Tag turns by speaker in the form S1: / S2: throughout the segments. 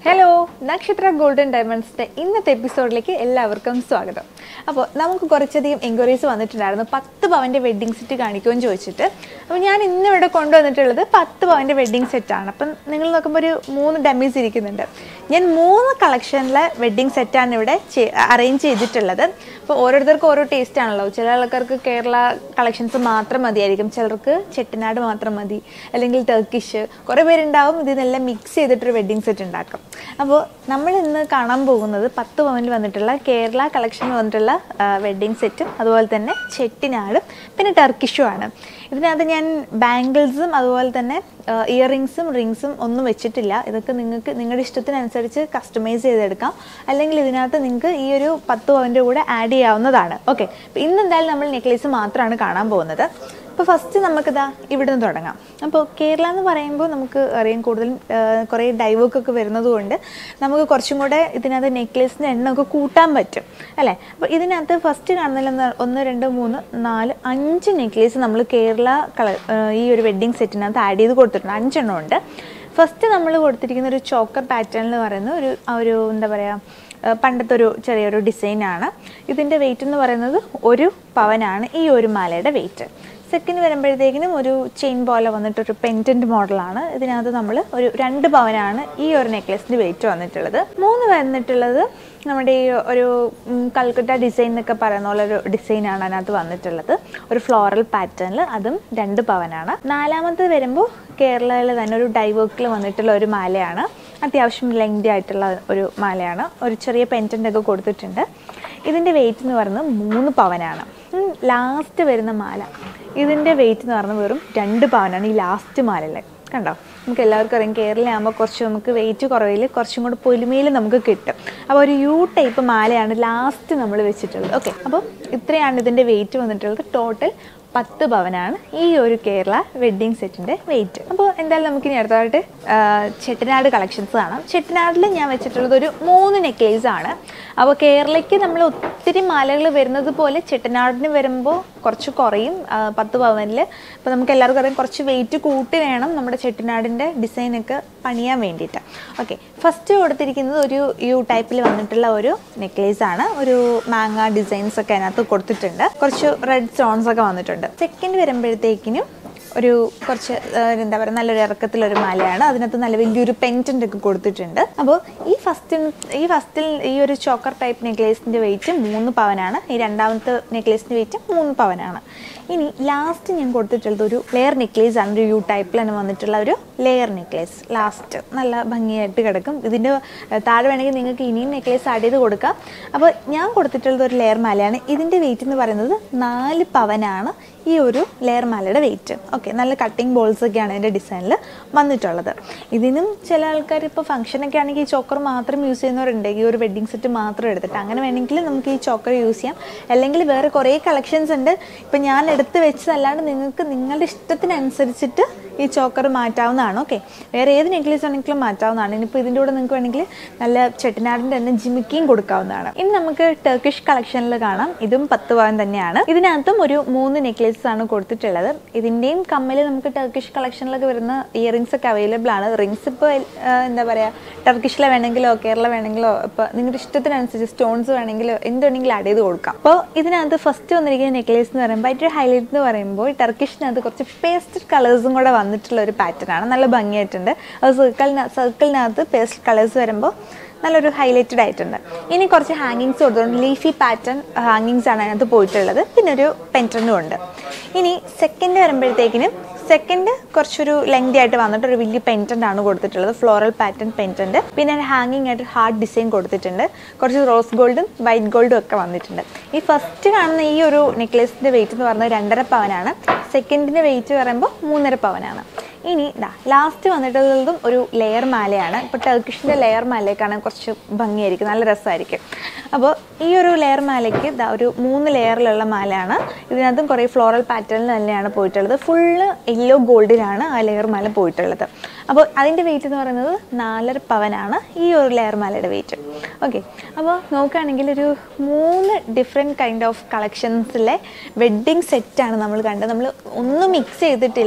S1: Hello നക്ഷത്ര golden ഡയമണ്ട്സിൻ്റെ ഇന്നത്തെ എപ്പിസോഡിലേക്ക് എല്ലാവർക്കും സ്വാഗതം അപ്പോൾ നമുക്ക് കുറച്ചധികം എൻക്വയറീസ് വന്നിട്ടുണ്ടായിരുന്നു പത്ത് പവൻ്റെ വെഡ്ഡിംഗ് സെറ്റ് കാണിക്കുമെന്ന് ചോദിച്ചിട്ട് അപ്പോൾ ഞാൻ ഇന്ന് ഇവിടെ കൊണ്ടുവന്നിട്ടുള്ളത് പത്ത് പവൻ്റെ വെഡ്ഡിംഗ് സെറ്റാണ് അപ്പം നിങ്ങൾ നോക്കുമ്പോൾ ഒരു മൂന്ന് ഡമ്മീസ് ഇരിക്കുന്നുണ്ട് ഞാൻ മൂന്ന് കളക്ഷനിലെ വെഡ്ഡിംഗ് സെറ്റാണ് ഇവിടെ അറേഞ്ച് ചെയ്തിട്ടുള്ളത് അപ്പോൾ ഓരോരുത്തർക്കും ഓരോ ടേസ്റ്റ് ആണല്ലോ ചില ആൾക്കാർക്ക് കേരള കളക്ഷൻസ് മാത്രം മതിയായിരിക്കും ചിലർക്ക് ചെട്ടിനാട് മാത്രം മതി അല്ലെങ്കിൽ ടർക്കിഷ് കുറേ പേരുണ്ടാവും ഇതിനെല്ലാം മിക്സ് ചെയ്തിട്ടൊരു വെഡ്ഡിംഗ് സെറ്റ് ഉണ്ടാക്കും അപ്പോൾ നമ്മൾ ഇന്ന് കാണാൻ പോകുന്നത് പത്ത് പവനിൽ വന്നിട്ടുള്ള കേരള കളക്ഷനിൽ വന്നിട്ടുള്ള വെഡ്ഡിംഗ് സെറ്റും അതുപോലെ തന്നെ ചെട്ടിനാടും പിന്നെ ടർക്കിഷും ആണ് ഇതിനകത്ത് ഞാൻ ബാംഗിൾസും അതുപോലെ തന്നെ ഇയറിങ്സും റിങ്സും ഒന്നും വെച്ചിട്ടില്ല ഇതൊക്കെ നിങ്ങൾക്ക് നിങ്ങളുടെ ഇഷ്ടത്തിനനുസരിച്ച് കസ്റ്റമൈസ് ചെയ്തെടുക്കാം അല്ലെങ്കിൽ ഇതിനകത്ത് നിങ്ങൾക്ക് ഈ ഒരു പത്ത് പവൻ്റെ കൂടെ ആഡ് ചെയ്യാവുന്നതാണ് ഓക്കെ ഇന്ന് എന്തായാലും നമ്മൾ നെക്ലേസ് മാത്രമാണ് കാണാൻ പോകുന്നത് അപ്പോൾ ഫസ്റ്റ് നമുക്കിതാ ഇവിടെ നിന്ന് തുടങ്ങാം അപ്പോൾ കേരള എന്ന് പറയുമ്പോൾ നമുക്ക് അറിയാം കൂടുതലും ആ, കുറേ ഡൈവർക്ക് ഒക്കെ വരുന്നത് കൊണ്ട് നമുക്ക് കുറച്ചും കൂടെ ഇതിനകത്ത് നെക്ലേസിൻ്റെ എണ്ണമൊക്കെ കൂട്ടാൻ പറ്റും അല്ലേ അപ്പോൾ ഇതിനകത്ത് ഫസ്റ്റ് കാണുന്നതിൽ ഒന്ന് രണ്ട് മൂന്ന് നാല് അഞ്ച് നെക്ലേസ് നമ്മൾ കേരള കള ആ, ഈ ഒരു വെഡ്ഡിങ് സെറ്റിനകത്ത് ആഡ് ചെയ്ത് കൊടുത്തിട്ടുണ്ട് അഞ്ചെണ്ണം ഉണ്ട് ഫസ്റ്റ് നമ്മൾ കൊടുത്തിരിക്കുന്ന ഒരു ചോക്കർ പാറ്റേൺ എന്ന് പറയുന്ന ഒരു ആ ഒരു എന്താ പറയുക ആ, പണ്ടത്തെ ഒരു ചെറിയൊരു ഡിസൈനാണ് ഇതിൻ്റെ വെയിറ്റ് എന്ന് പറയുന്നത് ഒരു പവനാണ് ഈ ഒരു മാലയുടെ വെയിറ്റ് സെക്കൻഡ് വരുമ്പോഴത്തേക്കിനും ഒരു ചെയിൻ പോലെ വന്നിട്ടൊരു പെൻറ്റൻറ്റ് മോഡലാണ് ഇതിനകത്ത് നമ്മൾ ഒരു രണ്ട് പവനാണ് ഈ ഒരു നെക്ലസിൻ്റെ വെയിറ്റ് വന്നിട്ടുള്ളത് മൂന്ന് വന്നിട്ടുള്ളത് നമ്മുടെ ഈ ഒരു ഉം, കൽക്കട്ട ഡിസൈൻ എന്നൊക്കെ പറയുന്ന പോലെ ഒരു ഡിസൈനാണ് അതിനകത്ത് വന്നിട്ടുള്ളത് ഒരു ഫ്ലോറൽ പാറ്റേണിൽ അതും രണ്ട് പവനാണ് നാലാമത് വരുമ്പോൾ കേരളയിൽ തന്നെ ഒരു ഡൈവർക്കിൽ വന്നിട്ടുള്ള ഒരു മാലയാണ് അത്യാവശ്യം ലെങ്തി ആയിട്ടുള്ള ഒരു മാലയാണ് ഒരു ചെറിയ പെൻറ്റൻ്റ് ഒക്കെ കൊടുത്തിട്ടുണ്ട് ഇതിൻ്റെ വെയിറ്റ് എന്ന് പറയുന്നത് മൂന്ന് പവനാണ് ലാസ്റ്റ് വരുന്ന മാല ഇതിൻ്റെ വെയിറ്റ് എന്ന് പറയുന്നത് വെറും രണ്ട് പവനാണ് ഈ ലാസ്റ്റ് മാലയിലെ കണ്ടോ നമുക്ക് എല്ലാവർക്കും അറിയാം കേരളമാകുമ്പോൾ കുറച്ച് നമുക്ക് വെയിറ്റ് കുറവിൽ കുറച്ചും കൂടെ പൊലിമയിൽ നമുക്ക് കിട്ടും അപ്പോൾ ഒരു യു ടൈപ്പ് മാലയാണ് ലാസ്റ്റ് നമ്മൾ വെച്ചിട്ടുള്ളത് ഓക്കെ അപ്പോൾ ഇത്രയാണ് ഇതിൻ്റെ വെയിറ്റ് വന്നിട്ടുള്ളത് ടോട്ടൽ പത്ത് പവനാണ് ഈ ഒരു കേരള വെഡ്ഡിങ് സെറ്റിൻ്റെ വെയിറ്റ് അപ്പോൾ എന്തായാലും നമുക്കിനി അടുത്തതായിട്ട് ആ, ചെട്ടിനാട് കളക്ഷൻസ് കാണാം ചെട്ടിനാടിൽ ഞാൻ വെച്ചിട്ടുള്ളത് ഒരു മൂന്ന് നെക്ലേസ് ആണ് അപ്പോൾ കേരളയ്ക്ക് നമ്മൾ ഒത്തിരി മാലകൾ വരുന്നത് പോലെ ചെട്ടിനാടിന് വരുമ്പോൾ കുറച്ച് കുറയും ആ, പത്ത് പവനിൽ അപ്പോൾ നമുക്ക് എല്ലാവർക്കും അറിയാം കുറച്ച് വെയിറ്റ് കൂട്ടി വേണം നമ്മുടെ ചെട്ടിനാടിൻ്റെ ഡിസൈനൊക്കെ പണിയാൻ വേണ്ടിയിട്ട് ഓക്കെ ഫസ്റ്റ് കൊടുത്തിരിക്കുന്നത് ഒരു യു ടൈപ്പിൽ വന്നിട്ടുള്ള ഒരു നെക്ലേസ് ആണ് ഒരു മാങ്ങ ഡിസൈൻസ് ഒക്കെ അതിനകത്ത് കൊടുത്തിട്ടുണ്ട് കുറച്ച് റെഡ് സ്റ്റോൺസ് ഒക്കെ വന്നിട്ടുണ്ട് സെക്കൻഡ് വരുമ്പോഴത്തേക്കിനും ഒരു കുറച്ച് ആ, എന്താ പറയുക നല്ലൊരു ഇറക്കത്തിലൊരു മാലയാണ് അതിനകത്ത് നല്ല വലിയൊരു പെൻറ്റൻ്റ് ഒക്കെ കൊടുത്തിട്ടുണ്ട് അപ്പോൾ ഈ ഫസ്റ്റ് ഈ ഫസ്റ്റിൽ ഈ ഒരു ചോക്കർ ടൈപ്പ് നെക്ലേസിൻ്റെ വെയിറ്റ് മൂന്ന് പവനാണ് ഈ രണ്ടാമത്തെ നെക്ലേസിൻ്റെ വെയിറ്റ് മൂന്ന് പവനാണ് ഇനി ലാസ്റ്റ് ഞാൻ കൊടുത്തിട്ടുള്ളത് ഒരു ലെയർ നെക്ലേസ് ആണ് ഒരു യു ടൈപ്പിൽ തന്നെ വന്നിട്ടുള്ള ഒരു ലെയർ നെക്ലേസ് ലാസ്റ്റ് നല്ല ഭംഗിയായിട്ട് കിടക്കും ഇതിൻ്റെ ഏഹ്, താഴെ വേണമെങ്കിൽ നിങ്ങൾക്ക് ഇനിയും നെക്ലേസ് ആഡ് ചെയ്ത് കൊടുക്കാം അപ്പോൾ ഞാൻ കൊടുത്തിട്ടുള്ളത് ഒരു ലെയർ മാലയാണ് ഇതിൻ്റെ വെയിറ്റ് എന്ന് പറയുന്നത് നാല് പവനാണ് ഈ ഒരു ലെയർ മാലയുടെ വെയിറ്റ് ഓക്കെ നല്ല കട്ടിങ് ബോൾസ് ഒക്കെയാണ് ഇതിൻ്റെ ഡിസൈനിൽ വന്നിട്ടുള്ളത് ഇതിനും ചില ആൾക്കാർ ഇപ്പോൾ ഫംഗ്ഷനൊക്കെ ആണെങ്കിൽ ഈ ചോക്കർ മാത്രം യൂസ് ചെയ്യുന്നവരുണ്ട് ഈ ഒരു വെഡ്ഡിങ് സെറ്റ് മാത്രം എടുത്തിട്ട് അങ്ങനെ വേണമെങ്കിൽ നമുക്ക് ഈ ചോക്കർ യൂസ് ചെയ്യാം അല്ലെങ്കിൽ വേറെ കുറേ കളക്ഷൻസ് ഉണ്ട് ഇപ്പം ഞാൻ എടുത്ത് വെച്ചതല്ലാണ്ട് നിങ്ങൾക്ക് നിങ്ങളുടെ ഇഷ്ടത്തിനനുസരിച്ചിട്ട് ഈ ചോക്കർ മാറ്റാവുന്നതാണ് ഓക്കെ വേറെ ഏത് നെക്ലേസ് ആണെങ്കിലും മാറ്റാവുന്നതാണ് ഇനിയിപ്പോൾ ഇതിൻ്റെ കൂടെ നിങ്ങൾക്ക് വേണമെങ്കിൽ നല്ല ചെട്ടിനാടിൻ്റെ തന്നെ ജിമിക്കിയും കൊടുക്കാവുന്നതാണ് ഇനി നമുക്ക് ടർക്കിഷ് കളക്ഷനിൽ കാണാം ഇതും പത്ത് പവൻ തന്നെയാണ് ഇതിനകത്തും ഒരു മൂന്ന് നെക്ലേസസ് ആണ് കൊടുത്തിട്ടുള്ളത് ഇതിൻ്റെയും കമ്മൽ നമുക്ക് ടർക്കിഷ് കളക്ഷനിലൊക്കെ വരുന്ന ഇയറിങ്സ് ഒക്കെ അവൈലബിൾ ആണ് റിങ്സ് ഇപ്പോൾ എന്താ പറയുക ടർക്കിഷിലെ വേണമെങ്കിലോ കേരള വേണമെങ്കിലോ ഇപ്പോൾ നിങ്ങളുടെ ഇഷ്ടത്തിനനുസരിച്ച് സ്റ്റോൺസ് വേണമെങ്കിലോ എന്ത് വേണമെങ്കിലും ആഡ് ചെയ്ത് കൊടുക്കാം അപ്പോൾ ഇതിനകത്ത് ഫസ്റ്റ് വന്നിരിക്കുന്ന നെക്ലേസ് എന്ന് പറയുമ്പോൾ ഏറ്റവും ഹൈലൈറ്റ് എന്ന് പറയുമ്പോൾ ടർക്കിഷിനകത്ത് കുറച്ച് പേസ്റ്റൽ കളേഴ്സും കൂടെ വന്നിട്ടുള്ള ഒരു പാറ്റേൺ ആണ് നല്ല ഭംഗിയായിട്ടുണ്ട് അത് സർക്കിളിന സർക്കിളിനകത്ത് പേസ്റ്റൽ കളേഴ്സ് വരുമ്പോൾ നല്ലൊരു ഹൈലൈറ്റഡ് ആയിട്ടുണ്ട് ഇനി കുറച്ച് ഹാങ്ങിങ്സ് കൊടുത്തുകൊണ്ട് ലീഫി പാറ്റേൺ ഹാങ്ങിങ്സ് ആണ് അതിനകത്ത് പോയിട്ടുള്ളത് പിന്നെ ഒരു പെൻറ്റനും ഉണ്ട് ഇനി സെക്കൻഡ് വരുമ്പോഴത്തേക്കിനും സെക്കൻഡ് കുറച്ചൊരു ലെങ്തി ആയിട്ട് വന്നിട്ട് ഒരു വലിയ പെൻറ്റൻ്റ് ആണ് കൊടുത്തിട്ടുള്ളത് ഫ്ലോറൽ പാറ്റേൺ പെൻറ്റൻ്റ് പിന്നെ ഹാങ്ങിങ് ആയിട്ട് ഹാർഡ് ഡിസൈൻ കൊടുത്തിട്ടുണ്ട് കുറച്ച് റോസ് ഗോൾഡും വൈറ്റ് ഗോൾഡും ഒക്കെ വന്നിട്ടുണ്ട് ഈ ഫസ്റ്റ് കാണുന്ന ഈ ഒരു നെക്ലേസിൻ്റെ വെയിറ്റ് എന്ന് പറയുന്നത് രണ്ടര പവനാണ് സെക്കൻഡിൻ്റെ വെയിറ്റ് പറയുമ്പോൾ മൂന്നര പവനാണ് ഇനി ഇതാ ലാസ്റ്റ് വന്നിട്ടുള്ളതും ഒരു ലെയർ മാലയാണ് ഇപ്പോൾ ടർക്കിഷിൻ്റെ ലെയർ മാലയൊക്കെയാണ് കുറച്ച് ഭംഗിയായിരിക്കും നല്ല രസമായിരിക്കും അപ്പോൾ ഈ ഒരു ലെയർ മാലയ്ക്ക് ഇതാ ഒരു മൂന്ന് ലെയറിലുള്ള മാലയാണ് ഇതിനകത്തും കുറേ ഫ്ലോറൽ പാറ്റേണിൽ തന്നെയാണ് പോയിട്ടുള്ളത് ഫുള്ള് യെല്ലോ ഗോൾഡിലാണ് ആ ലെയർ മാല പോയിട്ടുള്ളത് അപ്പോൾ അതിൻ്റെ വെയിറ്റ് എന്ന് പറയുന്നത് നാലര പവനാണ് ഈ ഒരു ലെയർ മാലയുടെ വെയിറ്റ് ഓക്കെ അപ്പോൾ നോക്കുകയാണെങ്കിൽ ഒരു മൂന്ന് ഡിഫറെൻറ്റ് കൈൻഡ് ഓഫ് കളക്ഷൻസിലെ വെഡ്ഡിങ് സെറ്റാണ് നമ്മൾ കണ്ടത് നമ്മൾ ഒന്നും മിക്സ് ചെയ്തിട്ടില്ല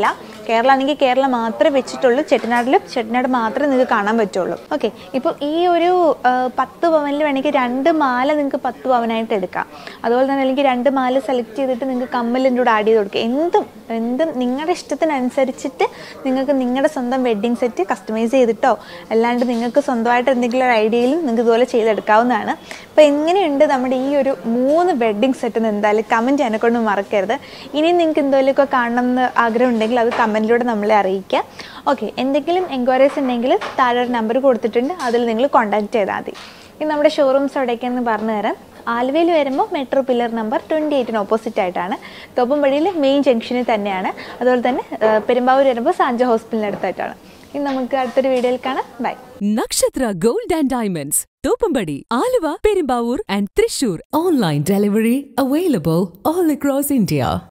S1: കേരള ആണെങ്കിൽ കേരള മാത്രമേ വെച്ചിട്ടുള്ളൂ ചെട്ടിനാടിലും ചെട്ടിനാട് മാത്രമേ നിങ്ങൾക്ക് കാണാൻ പറ്റുള്ളൂ ഓക്കെ ഇപ്പം ഈ ഒരു ആ, പത്ത് പവനിൽ വേണമെങ്കിൽ രണ്ട് മാല നിങ്ങൾക്ക് പത്ത് പവനായിട്ട് എടുക്കാം അതുപോലെ തന്നെ അല്ലെങ്കിൽ രണ്ട് മാല സെലക്ട് ചെയ്തിട്ട് നിങ്ങൾക്ക് കമ്മലിൻ്റെ കൂടെ ആഡ് ചെയ്ത് കൊടുക്കുക എന്തും എന്തും നിങ്ങളുടെ ഇഷ്ടത്തിനനുസരിച്ചിട്ട് നിങ്ങൾക്ക് നിങ്ങളുടെ സ്വന്തം വെഡ്ഡിങ് സെറ്റ് കസ്റ്റമൈസ് ചെയ്തിട്ടോ അല്ലാണ്ട് നിങ്ങൾക്ക് സ്വന്തമായിട്ട് എന്തെങ്കിലും ഒരു ഐഡിയയിലും നിങ്ങൾക്ക് ഇതുപോലെ ചെയ്തെടുക്കാവുന്നതാണ് അപ്പോൾ എങ്ങനെയുണ്ട് നമ്മുടെ ഈ ഒരു മൂന്ന് വെഡ്ഡിങ് സെറ്റ് എന്ന് എന്തായാലും കമൻറ്റ് എന്നെ കൊണ്ട് മറക്കരുത് ഇനിയും നിങ്ങൾക്ക് എന്തെങ്കിലുമൊക്കെ കാണണം എന്ന് ആഗ്രഹം ഉണ്ടെങ്കിൽ അത് കമൻറ്റിലൂടെ നമ്മളെ അറിയിക്കുക ഓക്കെ എന്തെങ്കിലും എൻക്വയറീസ് ഉണ്ടെങ്കിൽ താഴെ ഒരു നമ്പർ കൊടുത്തിട്ടുണ്ട് അതിൽ നിങ്ങൾ കോൺടാക്ട് ചെയ്താൽ മതി ഇനി നമ്മുടെ ഷോറൂംസ് എവിടേക്കെന്ന് പറഞ്ഞു തരാം ആലുവയിൽ വരുമ്പോൾ മെട്രോ പില്ലർ നമ്പർ ട്വൻറ്റി എയ്റ്റിന് ഓപ്പോസിറ്റ് ആയിട്ടാണ് തോപ്പുംപടിയിൽ മെയിൻ ജംഗ്ഷനിൽ തന്നെയാണ് അതുപോലെ തന്നെ ആ, പെരുമ്പാവൂർ വരുമ്പോൾ സാഞ്ച ഹോസ്പിറ്റലിന് അടുത്തായിട്ടാണ് ഇനി നമുക്ക് അടുത്തൊരു വീഡിയോയിൽ കാണാം bye
S2: Nakshatra Gold and Diamonds, Topumbadi, Aluva, Perumbavoor and Trishur. Online delivery available all across India.